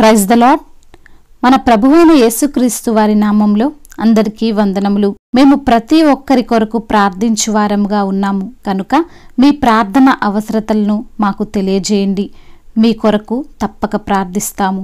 praise the lord మన ప్రభువైన యేసుక్రీస్తు వారి నామంలో అందరికీ వందనములు మేము ప్రతి ఒక్కరి కొరకు ప్రార్థించు వారముగా ఉన్నాము కనుక మీ ప్రార్థన అవసరతలను మాకు తెలియజేయండి మీ కొరకు తప్పక ప్రార్థిస్తాము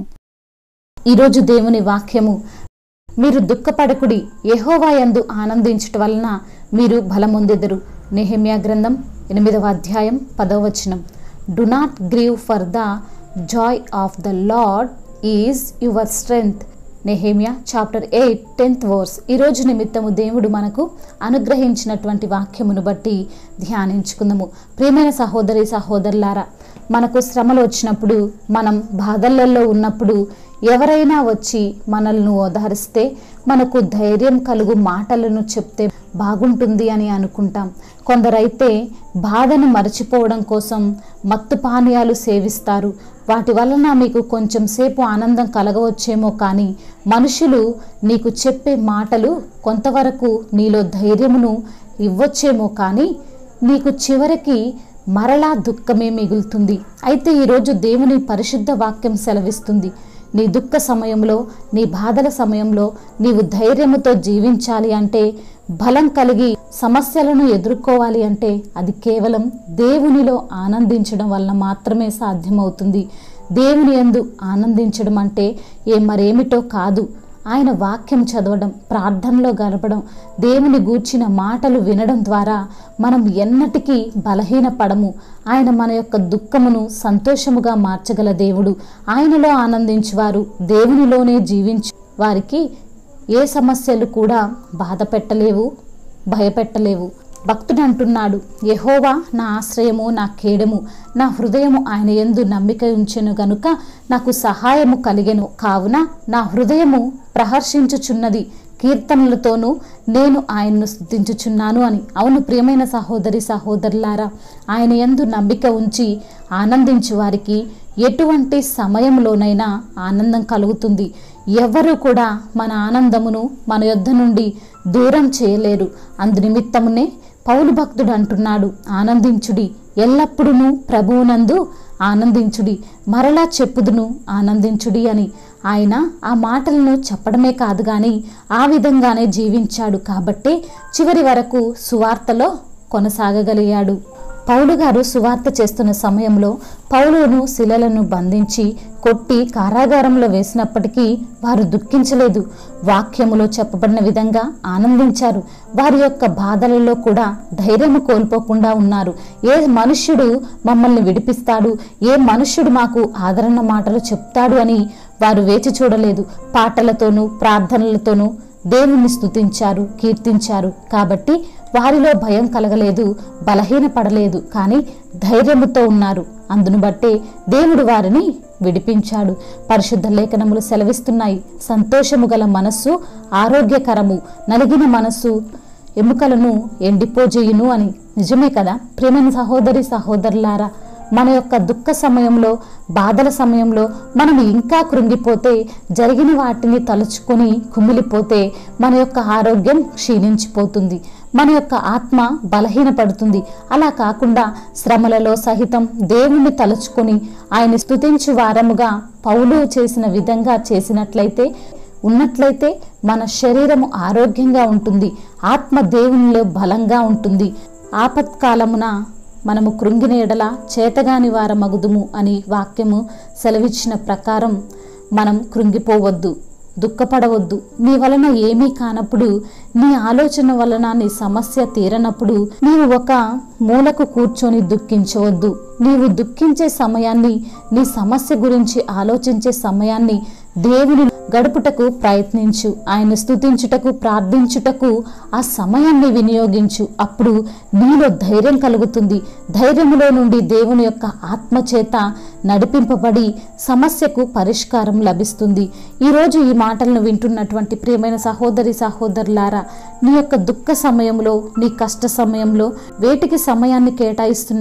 ఈరోజు దేవుని వాక్యము మీరు దుఃఖపడకుడి యెహోవా యందు ఆనందించుట వలన మీరు బలమొందెదరు నెహెమ్యా గ్రంథం ఎనిమిదవ అధ్యాయం పదవ వచనం do not grieve for the joy of the Lord is your strength Nehemiah chapter eight tenth verse ఈరోజు నిమిత్తము దేవుడు మనకు అనుగ్రహించినటువంటి వాక్యమును బట్టి ధ్యానించుకుందాము ప్రియమైన సహోదరి సహోదరులారా మనకు శ్రమలు వచ్చినప్పుడు మనం బాధలలో ఉన్నప్పుడు ఎవరైనా వచ్చి మనల్ని ఓదారిస్తే మనకు ధైర్యం కలుగు మాటలను చెప్తే బాగుంటుంది అని అనుకుంటాం కొందరైతే బాధను మరచిపోవడం కోసం మత్తు పానీయాలు సేవిస్తారు వాటి వలన మీకు కొంచెం సేపు ఆనందం కలగవచ్చేమో కానీ మనుషులు నీకు చెప్పే మాటలు కొంతవరకు నీలో ధైర్యమును ఇవ్వచ్చేమో కానీ నీకు చివరికి మరలా దుఃఖమే మిగులుతుంది అయితే ఈరోజు దేవుని పరిశుద్ధ వాక్యం సెలవిస్తుంది నీ దుఃఖ సమయంలో నీ బాధల సమయంలో నీవు ధైర్యముతో జీవించాలి అంటే బలం కలిగి సమస్యలను ఎదుర్కోవాలి అంటే అది కేవలం దేవునిలో ఆనందించడం వలన మాత్రమే సాధ్యమవుతుంది దేవుని యందు ఆనందించడం అంటే ఏ మరేమిటో కాదు ఆయన వాక్యం చదవడం ప్రార్థనలో గడపడం దేవుని గూర్చిన మాటలు వినడం ద్వారా మనం ఎన్నటికీ బలహీనపడము ఆయన మన యొక్క దుఃఖమును సంతోషముగా మార్చగల దేవుడు ఆయనలో ఆనందించువారు దేవునిలోనే జీవించు వారికి ఏ సమస్యలు కూడా బాధ పెట్టలేవు భయపెట్టలేవు భక్తుడు అంటున్నాడు యహోవా నా ఆశ్రయము నా కేడము నా హృదయము ఆయన ఎందు నమ్మిక ఉంచెను గనుక నాకు సహాయము కలిగెను కావున నా హృదయము ప్రహర్షించుచున్నది కీర్తనలతోనూ నేను ఆయన్ను స్థుతించుచున్నాను అని అవును ప్రియమైన సహోదరి సహోదరులారా ఆయన ఎందు నమ్మిక ఉంచి ఆనందించు వారికి ఎటువంటి సమయంలోనైనా ఆనందం కలుగుతుంది ఎవరు కూడా మన ఆనందమును మన యొద్ద నుండి దూరం చేయలేరు అందునిమిత్తమునే పౌలు భక్తుడు అంటున్నాడు ఆనందించుడి ఎల్లప్పుడూ ప్రభువునందు ఆనందించుడి మరలా చెప్పుదును ఆనందించుడి అని ఆయన ఆ మాటలను చెప్పడమే కాదు కానీ ఆ విధంగానే జీవించాడు కాబట్టే చివరి వరకు సువార్తలో కొనసాగగలిగాడు పౌలు గారు సువార్త చేస్తున్న సమయంలో పౌలును శిలలను బంధించి కొట్టి కారాగారంలో వేసినప్పటికీ వారు దుఃఖించలేదు వాక్యములో చెప్పబడిన విధంగా ఆనందించారు వారి యొక్క బాధలలో కూడా ధైర్యము కోల్పోకుండా ఉన్నారు ఏ మనుష్యుడు మమ్మల్ని విడిపిస్తాడు ఏ మనుష్యుడు మాకు ఆదరణ మాటలు చెప్తాడు అని వారు వేచి చూడలేదు పాటలతోనూ ప్రార్థనలతోనూ దేవుణ్ణి స్తుతించారు కీర్తించారు కాబట్టి వారిలో భయం కలగలేదు బలహీనపడలేదు కానీ ధైర్యముతో ఉన్నారు అందును బట్టే దేవుడు వారిని విడిపించాడు పరిశుద్ధ లేఖనములు సెలవిస్తున్నాయి సంతోషము గల మనస్సు ఆరోగ్యకరము నలిగిన మనస్సు ఎముకలను ఎండిపోజేయును అని నిజమే కదా ప్రేమైన సహోదరి సహోదరులారా మన యొక్క దుఃఖ సమయంలో బాధల సమయంలో మనం ఇంకా కృంగిపోతే జరిగిన వాటిని తలుచుకొని కుమిలిపోతే మన యొక్క ఆరోగ్యం క్షీణించిపోతుంది మన యొక్క ఆత్మ బలహీనపడుతుంది అలా కాకుండా శ్రమలలో సహితం దేవుణ్ణి తలుచుకొని ఆయన స్తుతించు వారముగా పౌలు చేసిన విధంగా చేసినట్లయితే ఉన్నట్లయితే మన శరీరము ఆరోగ్యంగా ఉంటుంది ఆత్మ దేవునిలో బలంగా ఉంటుంది ఆపత్కాలమున మనము కృంగిన ఎడల చేతగాని వారమగుదుము అని వాక్యము సెలవిచ్చిన ప్రకారం మనం కృంగిపోవద్దు దుఃఖపడవద్దు నీ వలన ఏమీ కానప్పుడు నీ ఆలోచన వలన నీ సమస్య తీరనప్పుడు నీవు ఒక మూలకు కూర్చొని దుఃఖించవద్దు నీవు దుఃఖించే సమయాన్ని నీ సమస్య గురించి ఆలోచించే సమయాన్ని దేవుని గడుపుటకు ప్రయత్నించు ఆయన స్తుతించుటకు ప్రార్థించుటకు ఆ సమయాన్ని వినియోగించు అప్పుడు నీలో ధైర్యం కలుగుతుంది ధైర్యములో నుండి దేవుని యొక్క ఆత్మచేత నడిపింపబడి సమస్యకు పరిష్కారం లభిస్తుంది ఈరోజు ఈ మాటలను వింటున్నటువంటి ప్రియమైన సహోదరి సహోదరులారా నీ యొక్క దుఃఖ సమయంలో నీ కష్ట సమయంలో వేటికి సమయాన్ని కేటాయిస్తున్నావు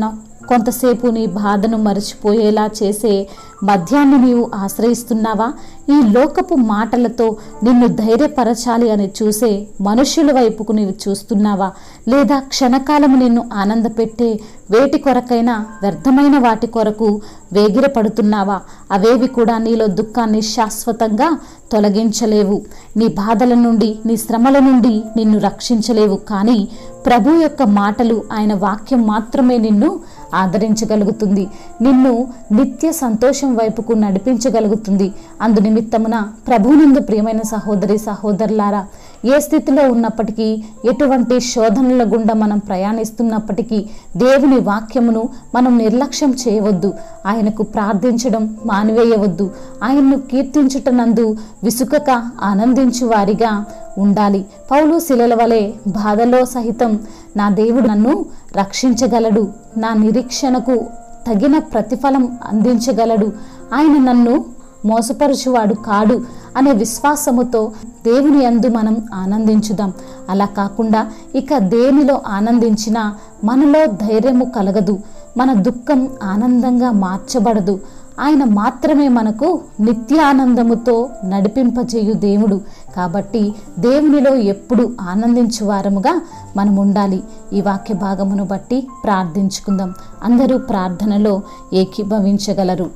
కొంతసేపు నీ బాధను మరచిపోయేలా చేసే మద్యాన్ని నీవు ఆశ్రయిస్తున్నావా ఈ లోకపు మాటలతో నిన్ను ధైర్యపరచాలి అని చూసే మనుష్యుల వైపుకు నీవు చూస్తున్నావా లేదా క్షణకాలము నిన్ను ఆనందపెట్టే వేటి కొరకైనా వ్యర్థమైన వాటి కొరకు వేగిరపడుతున్నావా అవేవి కూడా నీలో దుఃఖాన్ని శాశ్వతంగా తొలగించలేవు నీ బాధల నుండి నీ శ్రమల నుండి నిన్ను రక్షించలేవు కానీ ప్రభు యొక్క మాటలు ఆయన వాక్యం మాత్రమే నిన్ను ఆదరించగలుగుతుంది నిన్ను నిత్య సంతోషం వైపుకు నడిపించగలుగుతుంది అందు నిమిత్తమున ప్రభునందు ప్రియమైన సహోదరి సహోదరులారా ఏ స్థితిలో ఉన్నప్పటికీ ఎటువంటి శోధనల గుండా మనం ప్రయాణిస్తున్నప్పటికీ దేవుని వాక్యమును మనం నిర్లక్ష్యం చేయవద్దు ఆయనకు ప్రార్థించడం మానివేయవద్దు ఆయన్ను కీర్తించుటనందు విసుకక ఆనందించు వారిగా ఉండాలి పౌలు శిలల వలె బాధలో సహితం నా దేవుడు నన్ను రక్షించగలడు నా నిరీక్షణకు తగిన ప్రతిఫలం అందించగలడు ఆయన నన్ను మోసపరుచువాడు కాడు అనే విశ్వాసముతో దేవుని యందు మనం ఆనందించుదాం అలా కాకుండా ఇక దేనిలో ఆనందించినా మనలో ధైర్యము కలగదు మన దుఃఖం ఆనందంగా మార్చబడదు ఆయన మాత్రమే మనకు నిత్య ఆనందముతో నడిపింపజేయు దేవుడు కాబట్టి దేవునిలో ఎప్పుడు ఆనందించు వారముగా మనం ఉండాలి ఈ వాక్య భాగమును బట్టి ప్రార్థించుకుందాం అందరూ ప్రార్థనలో ఏకీభవించగలరు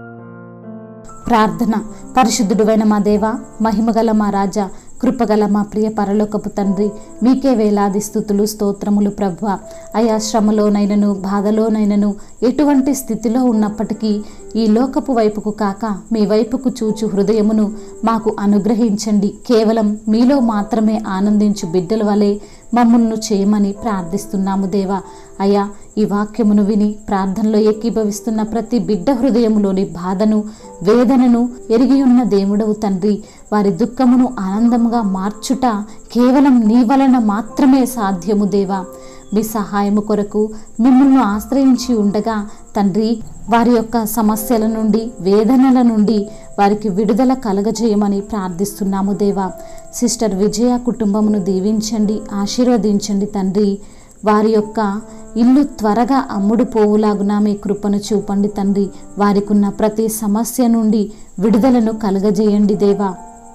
ప్రార్థన పరిశుద్ధుడువైన మా దేవ మహిమగల మా రాజా కృపగల మా ప్రియ పరలోకపు తండ్రి మీకే వేలాది స్థుతులు స్తోత్రములు ప్రభు అయా శ్రమలోనైనను బాధలోనైనను ఎటువంటి స్థితిలో ఉన్నప్పటికీ ఈ లోకపు వైపుకు కాక మీ వైపుకు చూచు హృదయమును మాకు అనుగ్రహించండి కేవలం మీలో మాత్రమే ఆనందించు బిడ్డల వలె మమ్మల్ని చేయమని ప్రార్థిస్తున్నాము దేవా అయ్యా ఈ వాక్యమును విని ప్రార్థనలో ఏకీభవిస్తున్న ప్రతి బిడ్డ హృదయములోని బాధను వేదనను ఎరిగి ఉన్న దేవుడవు తండ్రి వారి దుఃఖమును ఆనందముగా మార్చుట కేవలం నీ వలన మాత్రమే సాధ్యము దేవా మీ సహాయము కొరకు మిమ్మల్ని ఆశ్రయించి ఉండగా తండ్రి వారి యొక్క సమస్యల నుండి వేదనల నుండి వారికి విడుదల కలగజేయమని ప్రార్థిస్తున్నాము దేవా సిస్టర్ విజయ కుటుంబమును దీవించండి ఆశీర్వదించండి తండ్రి వారి యొక్క ఇల్లు త్వరగా అమ్ముడు పోవులాగున మీ కృపను చూపండి తండ్రి వారికున్న ప్రతి సమస్య నుండి విడుదలను కలగజేయండి దేవా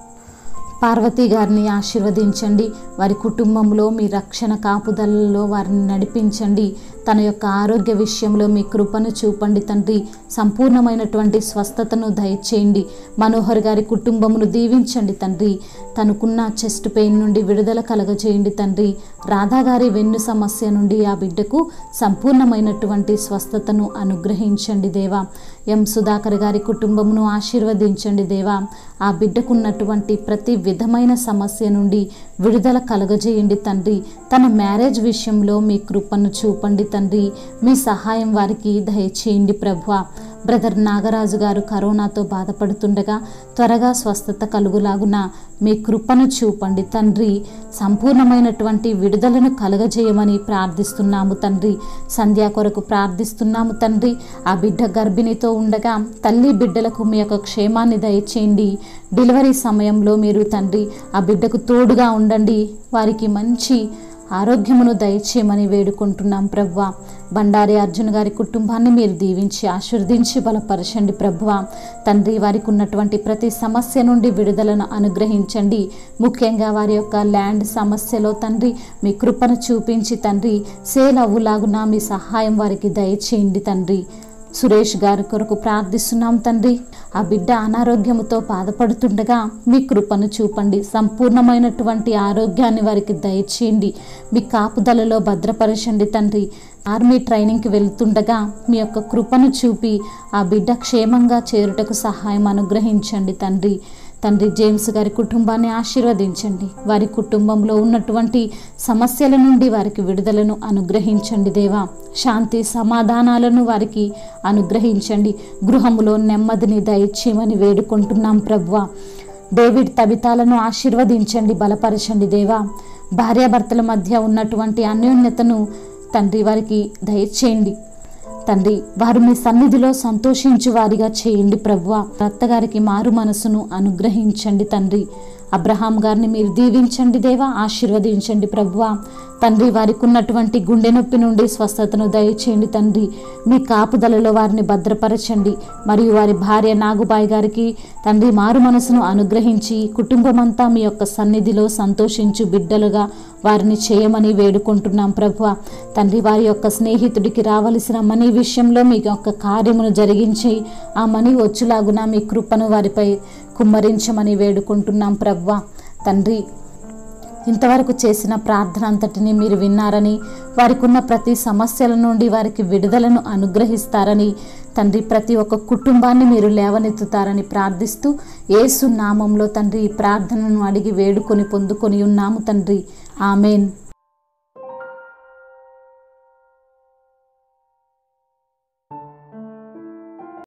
పార్వతి గారిని ఆశీర్వదించండి వారి కుటుంబంలో మీ రక్షణ కాపుదలలో వారిని నడిపించండి తన యొక్క ఆరోగ్య విషయంలో మీ కృపను చూపండి తండ్రి సంపూర్ణమైనటువంటి స్వస్థతను దయచేయండి మనోహర్ గారి కుటుంబమును దీవించండి తండ్రి తనకున్న చెస్ట్ పెయిన్ నుండి విడుదల కలగజేయండి తండ్రి రాధా గారి వెన్ను సమస్య నుండి ఆ బిడ్డకు సంపూర్ణమైనటువంటి స్వస్థతను అనుగ్రహించండి దేవా ఎం సుధాకర్ గారి కుటుంబమును ఆశీర్వదించండి దేవా ఆ బిడ్డకున్నటువంటి ప్రతి విధమైన సమస్య నుండి విడుదల కలగజేయండి తండ్రి తన మ్యారేజ్ విషయంలో మీ కృపను చూపండి తండ్రి మీ సహాయం వారికి దయచేయండి ప్రభు బ్రదర్ నాగరాజు గారు కరోనాతో బాధపడుతుండగా త్వరగా స్వస్థత కలుగులాగున మీ కృపను చూపండి తండ్రి సంపూర్ణమైనటువంటి విడుదలను కలగజేయమని ప్రార్థిస్తున్నాము తండ్రి సంధ్యా కొరకు ప్రార్థిస్తున్నాము తండ్రి ఆ బిడ్డ గర్భిణితో ఉండగా తల్లి బిడ్డలకు మీ యొక్క క్షేమాన్ని దయచేయండి డెలివరీ సమయంలో మీరు తండ్రి ఆ బిడ్డకు తోడుగా ఉండండి వారికి మంచి ఆరోగ్యమును దయచేయమని వేడుకుంటున్నాం ప్రవ్వ బండారి అర్జున్ గారి కుటుంబాన్ని మీరు దీవించి ఆశీర్వదించి బలపరచండి ప్రభువ తండ్రి వారికి ఉన్నటువంటి ప్రతి సమస్య నుండి విడుదలను అనుగ్రహించండి ముఖ్యంగా వారి యొక్క ల్యాండ్ సమస్యలో తండ్రి మీ కృపను చూపించి తండ్రి సేల్ అవ్వులాగున మీ సహాయం వారికి దయచేయండి తండ్రి సురేష్ గారి కొరకు ప్రార్థిస్తున్నాం తండ్రి ఆ బిడ్డ అనారోగ్యముతో బాధపడుతుండగా మీ కృపను చూపండి సంపూర్ణమైనటువంటి ఆరోగ్యాన్ని వారికి దయచేయండి మీ కాపుదలలో భద్రపరచండి తండ్రి ఆర్మీ ట్రైనింగ్కి వెళ్తుండగా మీ యొక్క కృపను చూపి ఆ బిడ్డ క్షేమంగా చేరుటకు సహాయం అనుగ్రహించండి తండ్రి తండ్రి జేమ్స్ గారి కుటుంబాన్ని ఆశీర్వదించండి వారి కుటుంబంలో ఉన్నటువంటి సమస్యల నుండి వారికి విడుదలను అనుగ్రహించండి దేవా శాంతి సమాధానాలను వారికి అనుగ్రహించండి గృహములో నెమ్మదిని దయచేయమని వేడుకుంటున్నాం ప్రభువ డేవిడ్ తబితాలను ఆశీర్వదించండి బలపరచండి దేవా భార్యాభర్తల మధ్య ఉన్నటువంటి అన్యోన్యతను తండ్రి వారికి దయచేయండి తండ్రి వారు మీ సన్నిధిలో సంతోషించు వారిగా చేయండి ప్రభువ అత్తగారికి మారు మనసును అనుగ్రహించండి తండ్రి అబ్రహాం గారిని మీరు దీవించండి దేవా ఆశీర్వదించండి ప్రభువ తండ్రి వారికి ఉన్నటువంటి గుండె నొప్పి నుండి స్వస్థతను దయచేయండి తండ్రి మీ కాపుదలలో వారిని భద్రపరచండి మరియు వారి భార్య నాగుబాయి గారికి తండ్రి మారు మనసును అనుగ్రహించి కుటుంబమంతా మీ యొక్క సన్నిధిలో సంతోషించు బిడ్డలుగా వారిని చేయమని వేడుకుంటున్నాం ప్రభువ తండ్రి వారి యొక్క స్నేహితుడికి రావలసిన మనీ విషయంలో మీ యొక్క కార్యమును జరిగించి ఆ మనీ వచ్చులాగున మీ కృపను వారిపై కుమ్మరించమని వేడుకుంటున్నాం ప్రభువ తండ్రి ఇంతవరకు చేసిన ప్రార్థన అంతటిని మీరు విన్నారని వారికి ఉన్న ప్రతి సమస్యల నుండి వారికి విడుదలను అనుగ్రహిస్తారని తండ్రి ప్రతి ఒక్క కుటుంబాన్ని మీరు లేవనెత్తుతారని ప్రార్థిస్తూ ఏసు నామంలో తండ్రి ఈ ప్రార్థనను అడిగి వేడుకొని పొందుకొని ఉన్నాము తండ్రి ఆమెన్